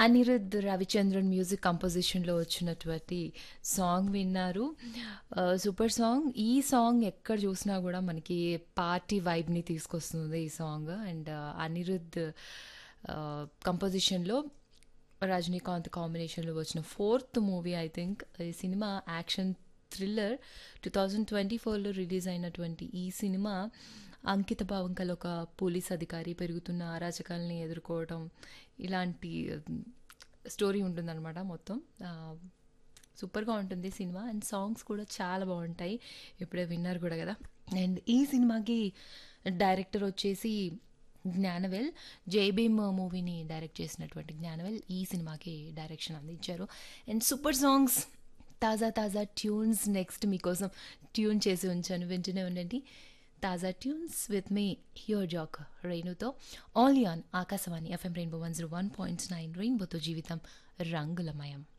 Anirudh Ravichandran music కంపోజిషన్లో వచ్చినటువంటి song విన్నారు ఆ, సూపర్ సాంగ్ ఈ సాంగ్ ఎక్కడ చూసినా కూడా మనకి పార్టీ వైబ్ని తీసుకొస్తుంది ఈ సాంగ్ అండ్ అనిరుద్ ఆ, కంపోజిషన్లో రజనీకాంత్ కాంబినేషన్లో వచ్చిన ఫోర్త్ మూవీ ఐ థింక్ ఈ సినిమా action thriller two thousand twenty ఫోర్లో రిలీజ్ అయినటువంటి ఈ సినిమా అంకిత భావం కల ఒక పోలీస్ అధికారి పెరుగుతున్న అరాచకాలని ఎదుర్కోవడం ఇలాంటి స్టోరీ ఉంటుందన్నమాట మొత్తం ఆ, సూపర్గా ఉంటుంది సినిమా అండ్ సాంగ్స్ కూడా చాలా బాగుంటాయి ఇప్పుడే విన్నారు కూడా కదా అండ్ ఈ సినిమాకి డైరెక్టర్ వచ్చేసి జ్ఞానవేల్ జై భీమ్ మూవీని డైరెక్ట్ చేసినటువంటి జ్ఞానవేల్ ఈ సినిమాకి డైరెక్షన్ అందించారు అండ్ సూపర్ సాంగ్స్ తాజా తాజా ట్యూన్స్ నెక్స్ట్ మీకోసం ట్యూన్ చేసి ఉంచాను వింటూనే ఉండండి తాజా tunes with me here Jack రేణుతో all on Akashvani FM rainbow one zero one point nine రెయిన్బోతో జీవితం రంగులమయం